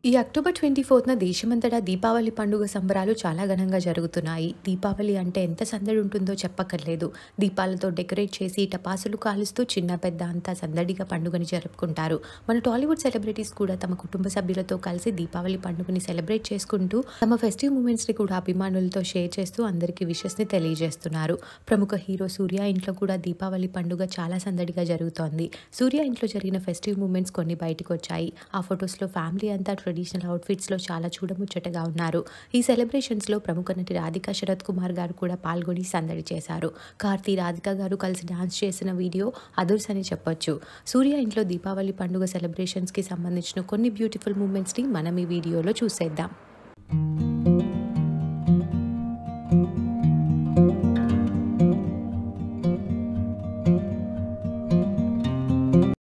ఈ October twenty ఫోర్త్న దేశమంతటా దీపావళి పండుగ సంబరాలు చాలా ఘనంగా జరుగుతున్నాయి దీపావళి అంటే ఎంత సందడి ఉంటుందో చెప్పక్కర్లేదు దీపాలతో డెకరేట్ చేసి టపాసులు కాలుస్తూ చిన్న పెద్ద అంతా సందడిగా పండుగని జరుపుకుంటారు మన టాలీవుడ్ సెలబ్రిటీస్ కూడా తమ కుటుంబ సభ్యులతో కలిసి దీపావళి పండుగని సెలబ్రేట్ చేసుకుంటూ తమ ఫెస్టివ్ మూమెంట్స్ని కూడా అభిమానులతో షేర్ చేస్తూ అందరికీ విషెస్ని తెలియజేస్తున్నారు ప్రముఖ హీరో సూర్య ఇంట్లో కూడా దీపావళి పండుగ చాలా సందడిగా జరుగుతోంది సూర్య ఇంట్లో జరిగిన ఫెస్టివ్ మూమెంట్స్ కొన్ని బయటకు వచ్చాయి ఆ ఫొటోస్లో ఫ్యామిలీ అంతా ట్రెడిషనల్ అవుట్ఫిట్స్లో చాలా చూడముచ్చటగా ఉన్నారు ఈ సెలబ్రేషన్స్లో ప్రముఖ నటి రాధిక శరత్ కుమార్ గారు కూడా పాల్గొని సందడి చేశారు కార్తీ రాధిక గారు కలిసి డాన్స్ చేసిన వీడియో అదుర్స్ అని చెప్పొచ్చు సూర్య ఇంట్లో దీపావళి పండుగ సెలబ్రేషన్స్కి సంబంధించిన కొన్ని బ్యూటిఫుల్ మూమెంట్స్ని మనం ఈ వీడియోలో చూసేద్దాం